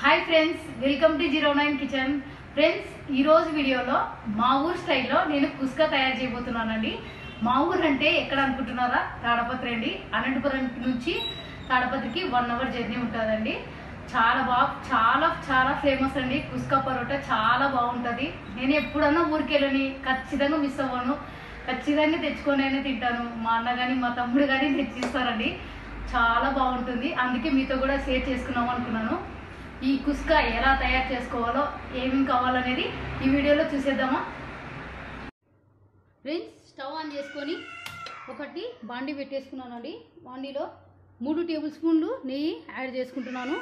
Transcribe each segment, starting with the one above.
hi friends welcome to zero nine kitchen friends ఈ రోజు వీడియోలో మా ఊరు స్టైల్లో నేను కుస్కా తయారు చేయబోతున్నానండి మా ఊరు అంటే ఎక్కడ అనుకుంటున్నారా తాడపత్రి అండి అనంతపురం నుంచి తాడపత్రికి వన్ అవర్ జర్నీ ఉంటుందండి చాలా బాగా చాలా చాలా ఫేమస్ అండి కుస్కా పరోటా చాలా బాగుంటుంది నేను ఎప్పుడన్నా ఊరికి వెళ్ళని ఖచ్చితంగా మిస్ అవ్వను ఖచ్చితంగా తెచ్చుకొని అయినా తింటాను మా అన్న కానీ మా తమ్ముడు కానీ తెచ్చిస్తారండి చాలా బాగుంటుంది అందుకే మీతో కూడా షేర్ చేసుకున్నాం అనుకున్నాను ఈ కుస్కా ఎలా తయారు చేసుకోవాలో ఏమేమి కావాలనేది ఈ వీడియోలో చూసేద్దామా ఫ్రెండ్స్ స్టవ్ ఆన్ చేసుకొని ఒకటి బాండి పెట్టేసుకున్నానండి బాండీలో మూడు టేబుల్ స్పూన్లు నెయ్యి యాడ్ చేసుకుంటున్నాను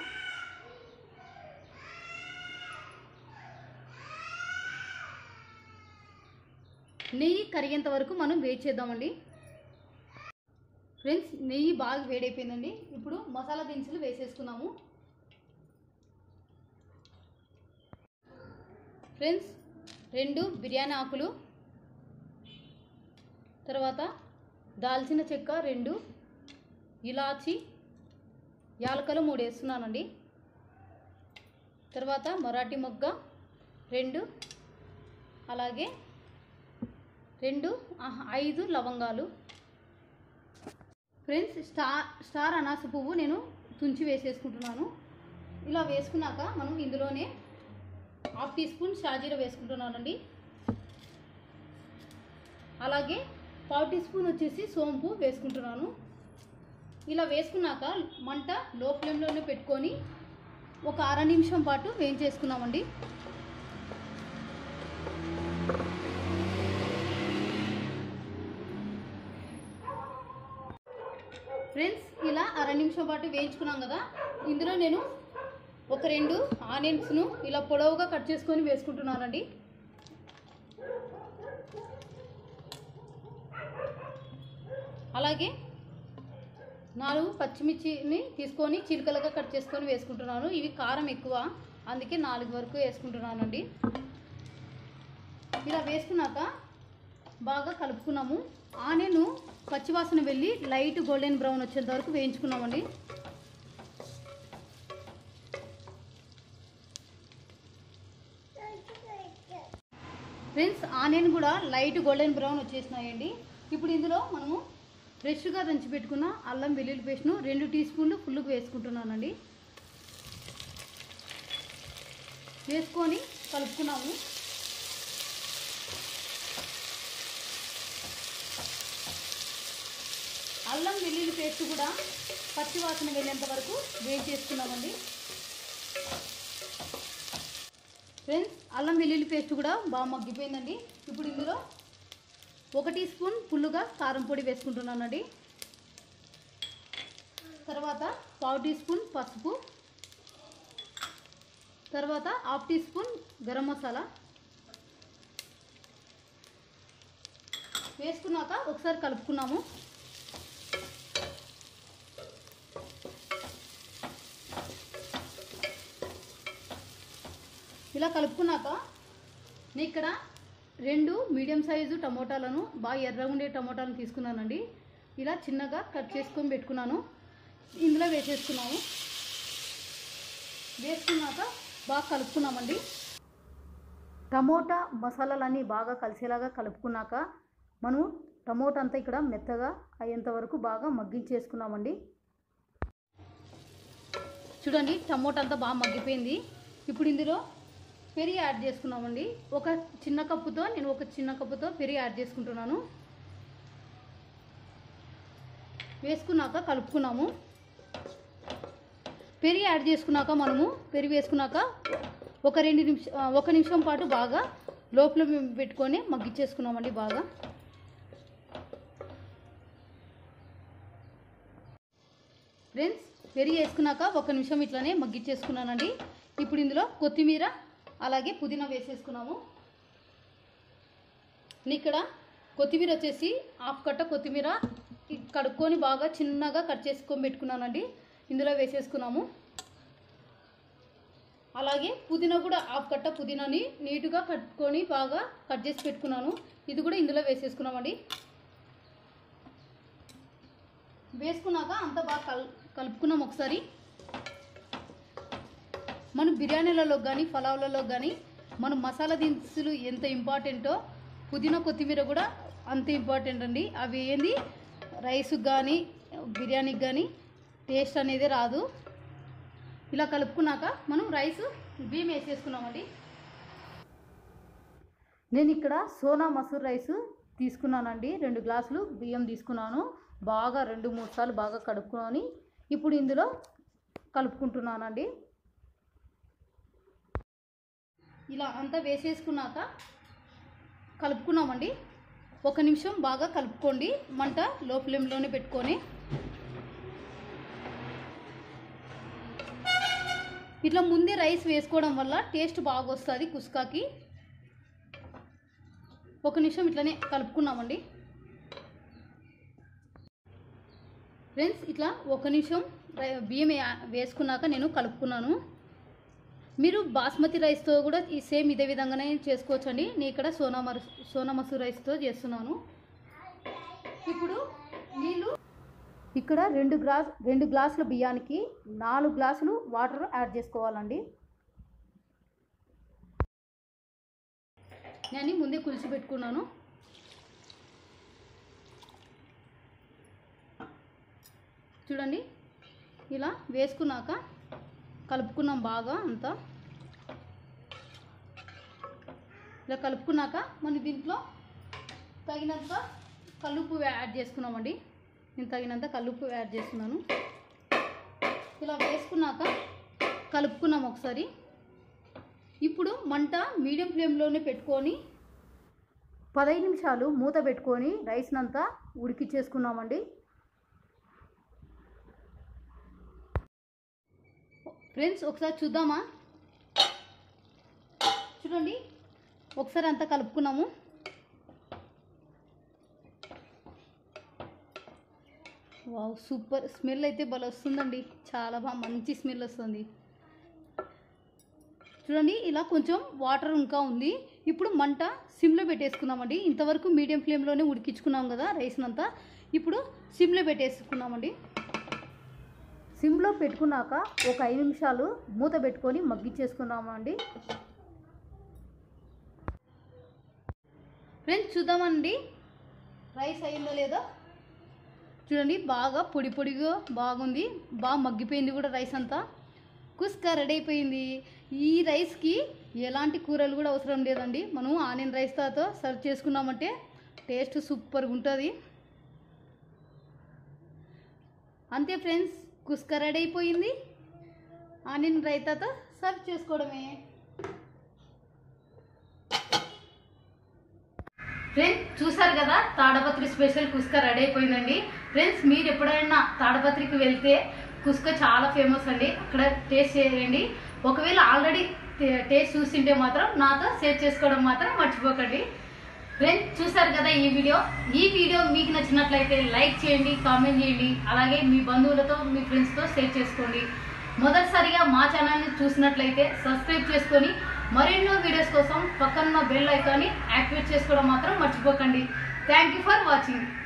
నెయ్యి కరిగేంత వరకు మనం వేడి చేద్దామండి ఫ్రెండ్స్ నెయ్యి బాగా వేడైపోయిందండి ఇప్పుడు మసాలా దినుసులు వేసేసుకున్నాము ఫ్రెండ్స్ రెండు బిర్యానీ ఆకులు తర్వాత దాల్చిన చెక్క రెండు ఇలాచి యాలకలు మూడు వేస్తున్నానండి తర్వాత మరాఠీ మొగ్గ రెండు అలాగే రెండు ఆహా, ఐదు లవంగాలు ఫ్రెండ్స్ స్టార్ స్టార్ అనాస పువ్వు నేను తుంచి వేసేసుకుంటున్నాను ఇలా వేసుకున్నాక మనం ఇందులోనే హాఫ్ టీ స్పూన్ షాజీరా వేసుకుంటున్నానండి అలాగే పావు టీ స్పూన్ వచ్చేసి సోంపు వేసుకుంటున్నాను ఇలా వేసుకున్నాక మంట లో ఫ్లేమ్లోనే పెట్టుకొని ఒక అర నిమిషం పాటు వేయించేసుకున్నామండి ఫ్రెండ్స్ ఇలా అర నిమిషం పాటు వేయించుకున్నాం కదా ఇందులో నేను ఒక రెండు ఆనియన్స్ను ఇలా పొడవుగా కట్ చేసుకొని వేసుకుంటున్నానండి అలాగే నాలుగు పచ్చిమిర్చిని తీసుకొని చిలుకలుగా కట్ చేసుకొని వేసుకుంటున్నాను ఇవి కారం ఎక్కువ అందుకే నాలుగు వరకు వేసుకుంటున్నానండి ఇలా వేసుకున్నాక బాగా కలుపుకున్నాము ఆనియన్ పచ్చివాసన వెళ్ళి లైట్ గోల్డెన్ బ్రౌన్ వచ్చేంత వరకు వేయించుకున్నామండి ఫ్రెండ్స్ ఆనియన్ కూడా లైట్ గోల్డెన్ బ్రౌన్ వచ్చేసినాయండి ఇప్పుడు ఇందులో మనము ఫ్రెష్గా దంచి పెట్టుకున్న అల్లం వెల్లుల్లి పేస్ట్ను రెండు టీ స్పూన్లు ఫుల్గా వేసుకుంటున్నానండి వేసుకొని కలుపుకున్నాము అల్లం వెల్లుల్లి పేస్ట్ కూడా పచ్చి వాసన వెళ్ళేంత వరకు వేడి చేసుకున్నామండి ఫ్రెండ్స్ అల్లం వెల్లుల్లి పేస్ట్ కూడా బాగా మగ్గిపోయిందండి ఇప్పుడు ఇందులో ఒక టీ స్పూన్ ఫుల్లుగా కారం పొడి వేసుకుంటున్నానండి తర్వాత పావు టీ స్పూన్ పసుపు తర్వాత half teaspoon garam masala వేసుకున్నాక ఒకసారి కలుపుకున్నాము ఇలా కలుపుకున్నాక నేను ఇక్కడ రెండు మీడియం సైజు టమోటాలను బాగా ఎర్రగా ఉండే టమోటాలను తీసుకున్నానండి ఇలా చిన్నగా కట్ చేసుకొని పెట్టుకున్నాను ఇందులో వేసేసుకున్నాము వేసుకున్నాక బాగా కలుపుకున్నామండి టమోటా మసాలాలన్నీ బాగా కలిసేలాగా కలుపుకున్నాక మనం టమోటా అంతా ఇక్కడ మెత్తగా అయ్యేంత వరకు బాగా మగ్గించేసుకున్నామండి చూడండి టమోటా అంతా బాగా మగ్గిపోయింది ఇప్పుడు ఇందులో పెరుగు యాడ్ చేసుకున్నామండి ఒక చిన్న కప్పుతో నేను ఒక చిన్న కప్పుతో పెరుగు యాడ్ చేసుకుంటున్నాను వేసుకున్నాక కలుపుకున్నాము పెరుగు యాడ్ చేసుకున్నాక మనము పెరుగు వేసుకున్నాక ఒక రెండు నిమిషం ఒక నిమిషం పాటు బాగా లోపల పెట్టుకొని మగ్గిచ్చేసుకున్నామండి బాగా ఫ్రెండ్స్ పెరుగు వేసుకున్నాక ఒక నిమిషం ఇట్లానే మగ్గిచ్చేసుకున్నానండి ఇప్పుడు ఇందులో కొత్తిమీర అలాగే పుదీనా వేసేసుకున్నాము నేను ఇక్కడ కొత్తిమీర వచ్చేసి హాఫ్ కట్ట కొత్తిమీర ఇ- కడుక్కొని బాగా చిన్నగా కట్ చేసుకొని పెట్టుకున్నానండి ఇందులో వేసేసుకున్నాము అలాగే పుదీనా కూడా హాఫ్ కట్ట పుదీనాని నీట్గా కట్టుకొని బాగా కట్ చేసి పెట్టుకున్నాను ఇది కూడా ఇందులో వేసేసుకున్నామండి వేసుకున్నాక అంతా బాగా కల్ కలుపుకున్నాం ఒకసారి మన బిర్యానీలలో కానీ పలావులలో కానీ మన మసాలా దినుసులు ఎంత ఇంపార్టెంటో పుదీనా కొత్తిమీర కూడా అంత ఇంపార్టెంట్ అండి అవి ఏంది రైస్కి కానీ బిర్యానీకి కానీ టేస్ట్ అనేది రాదు ఇలా కలుపుకున్నాక మనం రైస్ బియ్యం వేసేసుకున్నామండి నేను ఇక్కడ సోనా మసూర్ రైస్ తీసుకున్నానండి రెండు గ్లాసులు బియ్యం తీసుకున్నాను బాగా రెండు మూడు సార్లు బాగా కడుక్కొని ఇప్పుడు ఇందులో కలుపుకుంటున్నానండి ఇలా అంతా వేసేసుకున్నాక కలుపుకున్నామండి ఒక నిమిషం బాగా కలుపుకోండి మంట లో ఫ్లేమ్లోనే పెట్టుకొని ఇట్లా ముందే రైస్ వేసుకోవడం వల్ల టేస్ట్ బాగా వస్తుంది కుస్కాకి ఒక నిమిషం ఇట్లనే కలుపుకున్నామండి ఫ్రెండ్స్ ఇట్లా ఒక నిమిషం రై- బియ్యం వే- వేసుకున్నాక నేను కలుపుకున్నాను మీరు బాస్మతి రైస్తో కూడా ఈ సేమ్ ఇదే విధంగానే చేసుకోవచ్చు అండి నేను ఇక్కడ సోనా మరు సోనా మసూర్ రైస్తో చేస్తున్నాను ఇప్పుడు నీళ్ళు ఇక్కడ రెండు గ్లాస్ రెండు గ్లాసుల బియ్యానికి నాలుగు గ్లాసులు వాటర్ యాడ్ చేసుకోవాలండి నేను ముందే కులిసి పెట్టుకున్నాను చూడండి ఇలా వేసుకున్నాక కలుపుకున్నాం బాగా అంతా ఇలా కలుపుకున్నాక మన దీంట్లో తగినంత కల్లుప్పు యాడ్ చేసుకున్నామండి నేను తగినంత కల్లుప్పు యాడ్ చేస్తున్నాను ఇలా వేసుకున్నాక కలుపుకున్నాం ఒకసారి ఇప్పుడు మంట మీడియం ఫ్లేమ్లోనే పెట్టుకొని పదహైదు నిమిషాలు మూత పెట్టుకొని రైస్నంతా ఉడికిచ్చేసుకున్నామండి ఫ్రెండ్స్ ఒకసారి చూద్దామా చూడండి ఒకసారి అంతా కలుపుకున్నాము వావ్ సూపర్ స్మెల్ అయితే భలే వస్తుందండి చాలా బాగా మంచి స్మెల్ వస్తుంది చూడండి ఇలా కొంచెం వాటర్ ఇంకా ఉంది ఇప్పుడు మంట సిమ్లో పెట్టేసుకున్నామండి ఇంతవరకు మీడియం ఫ్లేమ్లోనే ఉడికించుకున్నాం కదా రైస్నంతా ఇప్పుడు సిమ్లో పెట్టేసుకున్నామండి సిమ్లో పెట్టుకున్నాక ఒక ఐదు నిమిషాలు మూత పెట్టుకొని మగ్గిచ్చేసుకున్నామండి ఫ్రెండ్స్ చూద్దామండి రైస్ అయిందో లేదో చూడండి బాగా పొడి పొడిగా బాగుంది బాగా మగ్గిపోయింది కూడా రైస్ అంతా కుస్కా రెడీ అయిపోయింది ఈ రైస్కి ఎలాంటి కూరలు కూడా అవసరం లేదండి మనం ఆనియన్ రైస్తో సర్వ్ చేసుకున్నామంటే టేస్ట్ సూపర్గా ఉంటుంది అంతే ఫ్రెండ్స్ కుస్కా రెడీ అయిపోయింది ఆనియన్ రైతాతో సర్వ్ చేసుకోవడమే ఫ్రెండ్స్ చూసారు కదా తాడపత్రి స్పెషల్ కుస్కా రెడీ అయిపోయిందండి ఫ్రెండ్స్ మీరు ఎప్పుడైనా తాడపత్రికి వెళ్తే కుస్కా చాలా ఫేమస్ అండి అక్కడ టేస్ట్ చేయండి ఒకవేళ ఆల్రెడీ టేస్ట్ చూసింటే మాత్రం నాతో షేర్ చేసుకోవడం మాత్రం మర్చిపోకండి ఫ్రెండ్స్ చూసారు కదా ఈ వీడియో ఈ వీడియో మీకు నచ్చినట్లయితే లైక్ చేయండి కామెంట్ చేయండి అలాగే మీ బంధువులతో మీ ఫ్రెండ్స్తో షేర్ చేసుకోండి మొదటిసారిగా మా ఛానల్ని చూసినట్లయితే సబ్స్క్రైబ్ చేసుకొని మరెన్నో వీడియోస్ కోసం పక్కన బెల్ ఐకాన్ని యాక్టివేట్ చేసుకోవడం మాత్రం మర్చిపోకండి థ్యాంక్ యూ ఫర్ వాచింగ్